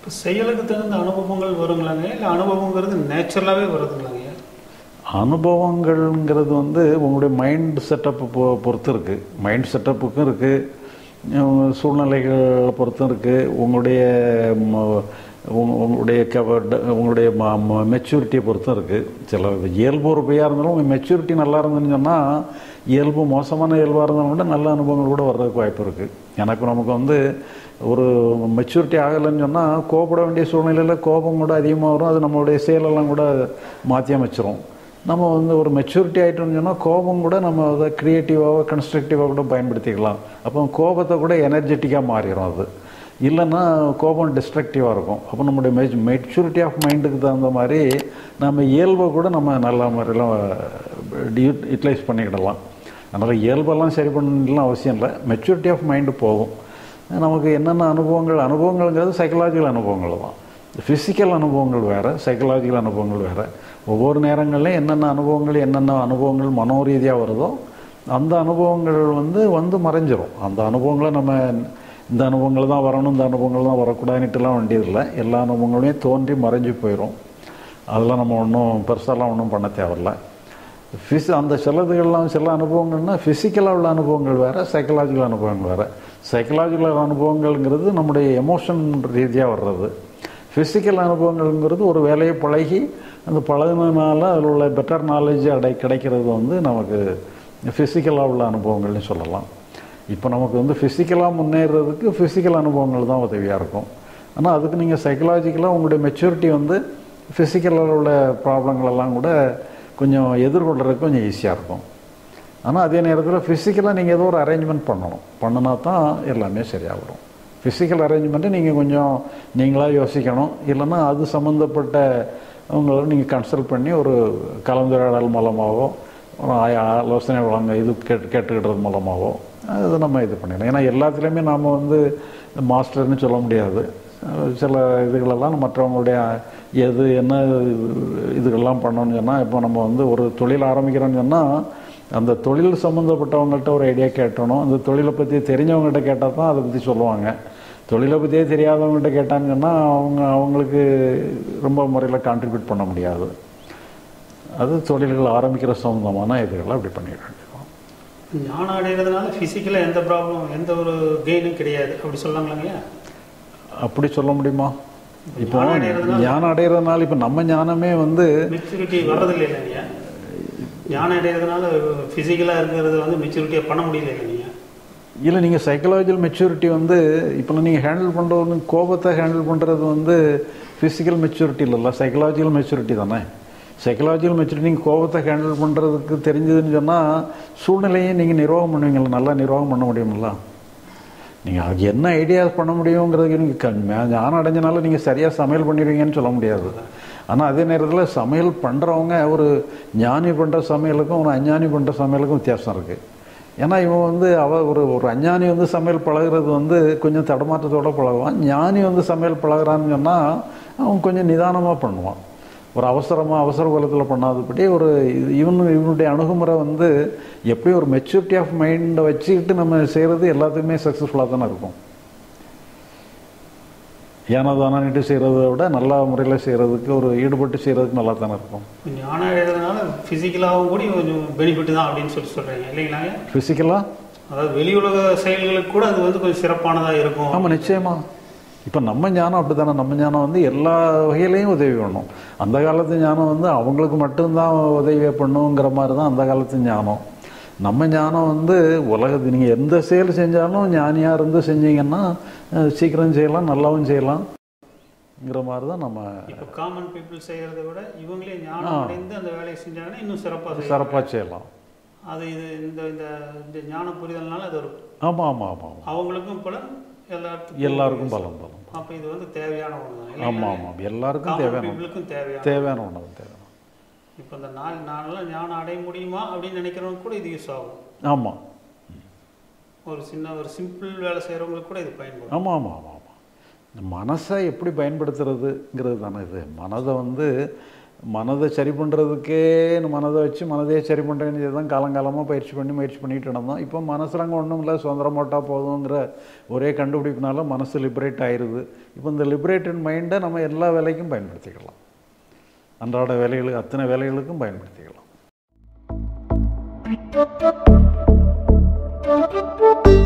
இப்போ செயலுக்கு தகுந்த அனுபவங்கள் வருங்களாங்க இல்லை அனுபவங்கிறது நேச்சுரலாகவே வருதுங்களாங்க அனுபவங்கள்ங்கிறது வந்து உங்களுடைய மைண்ட் செட்டப்பை பொ பொறுத்து இருக்குது மைண்ட் செட்டப்புக்கும் இருக்குது சூழ்நிலைகளை பொறுத்தும் இருக்குது உங்களுடைய ம- உங்க- உங்களுடைய கவ- ட- உங்களுடைய மெச்சூரிட்டியை பொறுத்தும் இருக்குது சில இயல்பு ஒரு பையாக இருந்தாலும் உங்கள் மெச்சூரிட்டி நல்லா இருந்துன்னு சொன்னால் இயல்பு மோசமான இயல்பாக இருந்தாலும் கூட நல்ல அனுபவங்கள் கூட வர்றதுக்கு வாய்ப்பு இருக்குது எனக்கு நமக்கு வந்து ஒரு மெச்சூரிட்டி ஆகலைன்னு சொன்னால் கோபப்பட வேண்டிய சூழ்நிலையில் கோபம் கூட அதிகமாக வரும் அது நம்மளுடைய செயலெல்லாம் கூட மாற்றி அமைச்சிரும் நம்ம வந்து ஒரு மெச்சூரிட்டி ஆகிட்டோம்னு சொன்னால் கோபம் கூட நம்ம அதை க்ரியேட்டிவாக கன்ஸ்ட்ரக்டிவாக கூட பயன்படுத்திக்கலாம் அப்போ கோபத்தை கூட எனர்ஜெட்டிக்காக மாறிடும் அது இல்லைன்னா கோபம் டிஸ்ட்ரக்டிவாக இருக்கும் அப்போ நம்முடைய மெச் மெச்சூரிட்டி ஆஃப் மைண்டுக்கு தகுந்த மாதிரி நம்ம இயல்பை கூட நம்ம நல்ல முறையில் யூட்டிலைஸ் பண்ணிக்கிடலாம் அதனால் இயல்பெல்லாம் சரி பண்ணலாம் அவசியம் இல்லை மெச்சூரிட்டி ஆஃப் மைண்டு போகும் நமக்கு என்னென்ன அனுபவங்கள் அனுபவங்கள்ங்கிறது சைக்கலாஜிக்கல் அனுபவங்கள் தான் ஃபிசிக்கல் அனுபவங்கள் வேறு சைக்கலாஜிக்கல் அனுபவங்கள் வேறு ஒவ்வொரு நேரங்கள்லையும் என்னென்ன அனுபவங்கள் என்னென்ன அனுபவங்கள் மனோரீதியாக வருதோ அந்த அனுபவங்கள் வந்து வந்து மறைஞ்சிரும் அந்த அனுபவங்களை நம்ம இந்த அனுபவங்கள் தான் வரணும் இந்த அனுபவங்கள் தான் வரக்கூடாதுன்னுட்டுலாம் வேண்டியதில்லை எல்லா அனுபவங்களையும் தோன்றி மறைஞ்சு போயிடும் அதெல்லாம் நம்ம ஒன்றும் பெருசாலாம் ஒன்றும் பண்ண தேவையில்ல ஃபிஸ் அந்த சிலதுகள்லாம் சில அனுபவங்கள்னா ஃபிசிக்கலாக உள்ள அனுபவங்கள் வேறு சைக்கலாஜிக்கல் அனுபவங்கள் வேறு சைக்கலாஜிக்கல் அனுபவங்கள்ங்கிறது நம்முடைய எமோஷன் ரீதியாக வர்றது ஃபிசிக்கல் அனுபவங்கள்ங்கிறது ஒரு வேலையை பழகி அந்த பழகினதுனால அதில் உள்ள பெட்டர் நாலேஜ் அடை கிடைக்கிறது வந்து நமக்கு ஃபிசிக்கலாக உள்ள அனுபவங்கள்னு சொல்லலாம் இப்போ நமக்கு வந்து ஃபிசிக்கலாக முன்னேறதுக்கு ஃபிசிக்கல் அனுபவங்கள் தான் உதவியாக இருக்கும் ஆனால் அதுக்கு நீங்கள் சைக்கலாஜிக்கலாக உங்களுடைய மெச்சூரிட்டி வந்து ஃபிசிக்கலில் உள்ள ப்ராப்ளங்களெல்லாம் கூட கொஞ்சம் எதிர்கொள்கிறதுக்கு கொஞ்சம் ஈஸியாக இருக்கும் ஆனால் அதே நேரத்தில் ஃபிசிக்கலாக நீங்கள் ஏதோ ஒரு அரேஞ்ச்மெண்ட் பண்ணணும் பண்ணினா தான் எல்லாமே சரியாக வரும் ஃபிசிக்கல் அரேஞ்ச்மெண்ட்டு நீங்கள் கொஞ்சம் நீங்களாக யோசிக்கணும் இல்லைன்னா அது சம்மந்தப்பட்ட அவங்கள நீங்கள் கன்சல்ட் பண்ணி ஒரு கலந்துரையாடல் மூலமாகவோ ஒரு ஆய- ஆலோசனை வழங்க இது கேட்டு கேட்டுக்கிட்டது மூலமாகவோ அது நம்ம இது பண்ணிடலாம் ஏன்னா எல்லாத்துலேயுமே நாம் வந்து மாஸ்டர்னு சொல்ல முடியாது அஹ் சில இதுகளெல்லாம் மற்றவங்களுடைய எது என்ன இதுகள்லாம் பண்ணணும்னு சொன்னால் இப்போ நம்ம வந்து ஒரு தொழில் ஆரம்பிக்கிறோம்னு சொன்னால் அந்த தொழில் சம்மந்தப்பட்டவங்கள்ட்ட ஒரு ஐடியா கேட்டணும் அந்த தொழிலை பற்றி தெரிஞ்சவங்ககிட்ட கேட்டால் தான் அதை பற்றி சொல்லுவாங்க தொழிலை பற்றியே தெரியாதவங்ககிட்ட கேட்டாங்கன்னா அவங்க அவங்களுக்கு ரொம்ப முறையில் கான்ட்ரிபியூட் பண்ண முடியாது அது தொழில்கள் ஆரம்பிக்கிற சம்மந்தமான இதுகளை அப்படி பண்ணிட வேண்டியதுதான் ஞானம் அடைகிறதுனால ஃபிசிக்கலாக எந்த ப்ராப்ளம் எந்த ஒரு கெயினும் கிடையாது அப்படி சொல்லாங்களாங்கய்யா அப்படி சொல்ல முடியுமா இப்போ ஞானம் அடைகிறதுனால- ஞானம் அடைகிறதுனால இப்போ நம்ம ஞானமே வந்து மெச்சூரிட்டி வர்றதில்லை இல்லைங்கய்யா ஞானம் அடைகிறதுனால ஃபிசிக்கலாக இருக்கிறது வந்து மெச்சூரிட்டியாக பண்ண முடியல இல்லைங்கய்யா இல்லை நீங்கள் சைக்கலாஜிக்கல் மெச்சூரிட்டி வந்து இப்போ நீங்கள் ஹேண்டில் பண்ணுறது கோபத்தை ஹேண்டில் பண்ணுறது வந்து ஃபிசிக்கல் மெச்சூரிட்டி இல்லைல்ல சைக்கலாஜிக்கல் மெச்சூரிட்டி தானே சைக்கலாஜிக்கல் மெச்சூரிட்டி நீங்கள் கோபத்தை ஹேண்டில் பண்ணுறதுக்கு தெரிஞ்சதுன்னு சொன்னால் சூழ்நிலையை நீங்கள் நிர்வாகம் பண்ணுவீங்களா நல்லா நிர்வாகம் பண்ண முடியுமில்ல நீங்கள் அதுக்கு என்ன ஐடியாஸ் பண்ண முடியுங்கிறதுக்கு நீங்கள் ஞானம் அடைஞ்சனால நீங்கள் சரியாக சமையல் பண்ணிடுவீங்கன்னு சொல்ல முடியாது ஆனால் அதே நேரத்தில் சமையல் பண்ணுறவங்க ஒரு ஞானி பண்ணுற சமையலுக்கும் ஒரு அஞ்ஞானி பண்ணுற சமையலுக்கும் வித்தியாசம் இருக்குது ஏன்னா இவன் வந்து அவ ஒரு ஒரு அஞ்ஞானி வந்து சமையல் பழகுறது வந்து கொஞ்சம் தடமாற்றத்தோட பழகுவான் ஞானி வந்து சமையல் பழகுறான்னு சொன்னால் அவன் கொஞ்சம் நிதானமாக பண்ணுவான் ஒரு அவசரமாக அவசர காலத்தில் பண்ணாதபடி ஒரு இது- இவன் இவனுடைய அணுகுமுறை வந்து எப்படி ஒரு மெச்சூரிட்டி ஆஃப் மைண்டை வச்சுக்கிட்டு நம்ம செய்கிறது எல்லாத்துக்குமே சக்ஸஸ்ஃபுல்லாக தானே இருக்கும் ஏனோ தானான்ட்டு செய்கிறத விட நல்ல முறையில் செய்கிறதுக்கு ஒரு ஈடுபட்டு செய்கிறதுக்கு நல்லா தானே இருக்கும் ஞானம் அடைகிறதுனால ஃபிசிக்கலாகவும் கூட கொஞ்சம் பெனிஃபிட் தான் அப்படின்னு சொல்லி சொல்கிறீங்க இல்லைங்களாங்க ஃபிசிக்கலாக அதாவது வெளி உலக செயல்களுக்கு கூட அது வந்து கொஞ்சம் சிறப்பானதாக இருக்கும் ஆமாம் நிச்சயமா இப்போ நம்ம ஞானம் அப்படி தானே நம்ம ஞானம் வந்து எல்லா வகையிலையும் உதவி பண்ணும் அந்த காலத்து ஞானம் வந்து அவங்களுக்கு மட்டும்தான் உதவி பண்ணுங்கிற மாதிரி தான் அந்த காலத்து ஞானம் நம்ம ஞானம் வந்து உலகத்து நீங்கள் எந்த செயல் செஞ்சாலும் ஞானியாக இருந்து செஞ்சீங்கன்னா அஹ், சீக்கிரம் செய்யலாம் நல்லாவும் செய்யலாம்ங்கிற மாதிரி தான் நம்ம இப்போ காமன் பீப்புள் செய்கிறத விட இவங்களே ஞானம் ஆ. அடைந்து அந்த வேலையை செஞ்சாங்கன்னா இன்னும் சிறப்பாக சிறப்பாக செய்யலாம் அது இது இந்த இந்த இந்த ஞான புரிதல்னால அது ஒரு ஆமாம் ஆமாம் ஆமாம் ஆமாம் அவங்களுக்கும் பலன் எல்லாத்துக்கும் எல்லாருக்கும் பலம் பலம் அப்போ இது வந்து தேவையான ஒன்று தான் ஆமாம் ஆமாம் எல்லாருக்கும் காமன் தேவையான பீப்புளுக்கும் தேவையான தேவையான ஒன்று தான் தேவையான இப்போ இந்த நாள் நாளெல்லாம் ஞானம் அடைய முடியுமா அப்படின்னு நினைக்கிறவங்க கூட இது யூஸ் ஆகும் ஆமாம் ஒரு சின்ன ஒரு சிம்பிள் வேலை செய்கிறவங்களுக்கு கூட இது பயன்படும் ஆமாம் ஆமாம் ஆமாம் ஆமாம் இந்த மனசை எப்படி பயன்படுத்துறதுங்கிறது தானே இது மனதை வந்து மனதை சரி பண்ணுறதுக்கே மனதை வச்சு மனதையே சரி பண்ணுறேன்னு தான் காலங்காலமாக பயிற்சி பண்ணி முயற்சி பண்ணிட்டு இருந்தோம் இப்போ மனசுல அங்கே ஒன்றும் இல்லை சுதந்திரமாட்டா போதுங்கிற ஒரே கண்டுபிடிப்புனால மனசு லிபரேட் ஆயிடுது இப்போ இந்த லிபரேட்டட் மைண்டை நம்ம எல்லா வேலைக்கும் பயன்படுத்திக்கலாம் அன்றாட வேலைகளுக்கு அத்தனை வேலைகளுக்கும் பயன்படுத்திக்கலாம்